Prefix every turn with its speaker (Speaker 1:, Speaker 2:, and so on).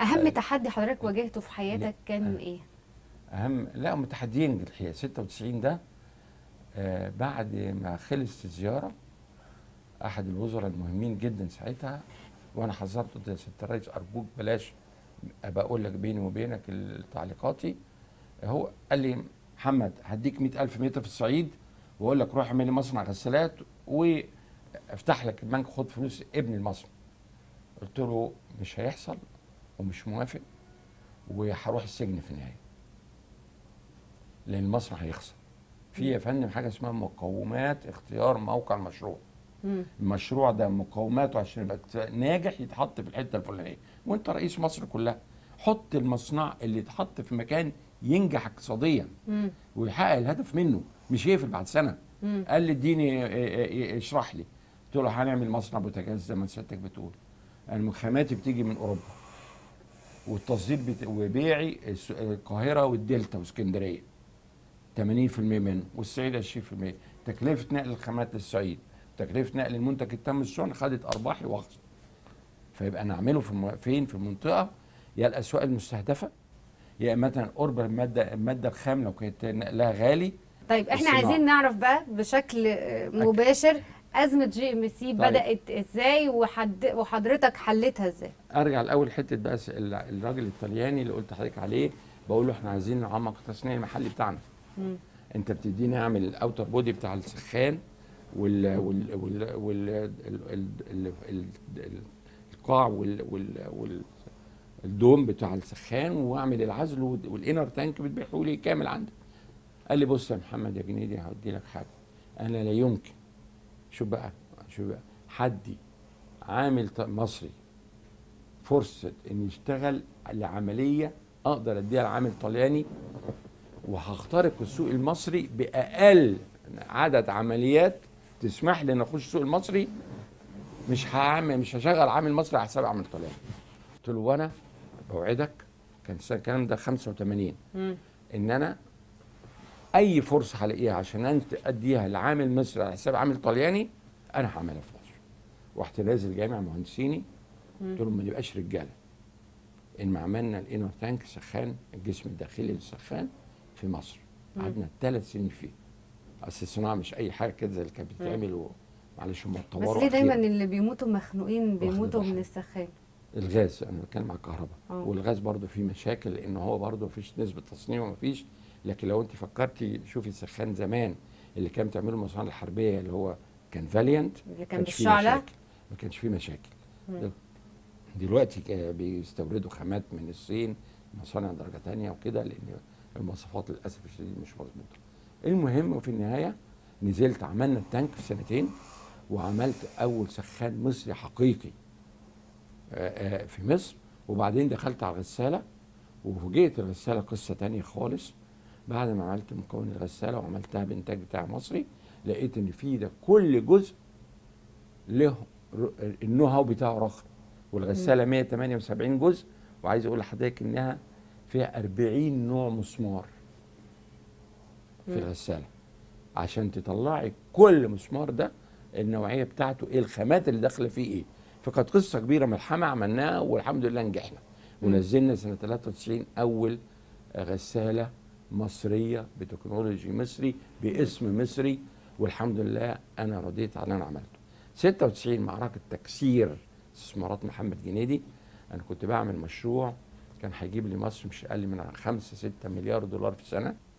Speaker 1: اهم
Speaker 2: آه،
Speaker 1: تحدي حضرتك واجهته في حياتك كان
Speaker 2: آه.
Speaker 1: ايه
Speaker 2: اهم لا متحديين الحقيقه 96 ده آه بعد ما خلصت الزياره احد الوزراء المهمين جدا ساعتها وانا حذرته قلت يا سياده الرئيس ارجوك بلاش ابقى اقول لك بيني وبينك تعليقاتي هو قال لي محمد هديك 100000 متر في الصعيد واقول لك روح اعمل لي مصنع غسالات وافتح لك البنك خد فلوس ابني المصنع قلت له مش هيحصل ومش موافق وهروح السجن في النهايه لان المصنع هيخسر في يا فندم حاجه اسمها مقومات اختيار موقع المشروع
Speaker 1: مم.
Speaker 2: المشروع ده مقوماته عشان يبقى ناجح يتحط في الحته الفلانيه وانت رئيس مصر كلها حط المصنع اللي يتحط في مكان ينجح اقتصاديا
Speaker 1: مم.
Speaker 2: ويحقق الهدف منه مش يقفل بعد سنه
Speaker 1: مم.
Speaker 2: قال لي اديني اه، اه، اه، اشرح لي قلت له هنعمل مصنع بوتاجاز زي ما سيادتك بتقول انا خاماتي بتيجي من اوروبا والتصدير بت... وبيعي الس- القاهره والدلتا واسكندريه 80% منه والصعيد 20% تكلفه نقل الخامات للصعيد تكلفه نقل المنتج التام الصنع خدت ارباحي واخسر فيبقى نعمله في الم... فين في المنطقه يا الاسواق المستهدفه يا مثلا قرب الماده الماده الخام لو كانت نقلها غالي
Speaker 1: طيب احنا
Speaker 2: الصناعة.
Speaker 1: عايزين نعرف بقى بشكل آه، مباشر ازمه جي ام سي بدات ازاي وحد وحضرتك حلتها ازاي
Speaker 2: ارجع الاول حته بس ال- الراجل الطلياني اللي قلت لحضرتك عليه بقول له احنا عايزين نعمق التصنيع المحلي بتاعنا
Speaker 1: مم.
Speaker 2: انت بتديني اعمل الاوتر بودي بتاع السخان وال وال وال وال ال- ال- ال- ال- ال- القاع وال وال وال الدوم بتاع السخان واعمل العزل وال- والانر تانك بتبيعه لي كامل عندك قال لي بص يا محمد يا جنيدي هدي لك حاجه انا لا يمكن شوف بقى شوف بقى حدي عامل ط- مصري فرصه ان يشتغل لعمليه اقدر اديها لعامل طلياني وهخترق السوق المصري باقل عدد عمليات تسمح لي ان اخش السوق المصري مش هعمل مش هشغل عامل مصري على حساب عامل طلياني قلت له وانا بوعدك كان السنة- الكلام ده 85
Speaker 1: مم.
Speaker 2: ان انا اي فرصه هلاقيها عشان انت اديها لعامل مصري على حساب عامل طلياني انا هعملها في مصر رحت نازل جامع مهندسيني قلت لهم ما نبقاش رجاله ان ما عملنا الانر تانك سخان الجسم الداخلي للسخان في مصر قعدنا ثلاث سنين فيه اصل الصناعه مش اي حاجه كده زي اللي كانت بتتعمل و- معلش هم
Speaker 1: بس
Speaker 2: اتطوروا
Speaker 1: ليه دايما
Speaker 2: أخيراً.
Speaker 1: اللي بيموتوا مخنوقين بيموتوا
Speaker 2: بالك.
Speaker 1: من السخان
Speaker 2: الغاز انا بتكلم على الكهرباء
Speaker 1: آه.
Speaker 2: والغاز برضه فيه مشاكل لان هو برضه مفيش نسبه تصنيع ومفيش لكن لو انت فكرتي شوفي السخان زمان اللي كان بتعمله المصانع الحربيه اللي هو كان فاليانت
Speaker 1: اللي كان
Speaker 2: كانش فيه
Speaker 1: بالشعلة
Speaker 2: مشاكل. ما كانش فيه مشاكل
Speaker 1: مم.
Speaker 2: دلوقتي كا- بيستوردوا خامات من الصين مصانع درجه تانية وكده لان المواصفات للاسف الشديد مش مظبوطه المهم وفي النهايه نزلت عملنا التانك في سنتين وعملت اول سخان مصري حقيقي آه، آه، في مصر وبعدين دخلت على الغساله وفوجئت الغساله قصه تانية خالص بعد ما عملت مكون الغساله وعملتها بانتاج بتاع مصري لقيت ان في ده كل جزء له ر- النو هاو بتاعه رخم والغساله 178 جزء وعايز اقول لحضرتك انها فيها 40 نوع مسمار في
Speaker 1: مم.
Speaker 2: الغساله عشان تطلعي كل مسمار ده النوعيه بتاعته ايه الخامات اللي داخله فيه ايه فكانت قصه كبيره ملحمه عملناها والحمد لله نجحنا ونزلنا سنه 93 اول غساله مصريه بتكنولوجي مصري باسم مصري والحمد لله انا رضيت على اللي انا عملته 96 معركه تكسير استثمارات محمد جنيدي انا كنت بعمل مشروع كان هيجيب لي مصر مش اقل من 5 6 مليار دولار في السنه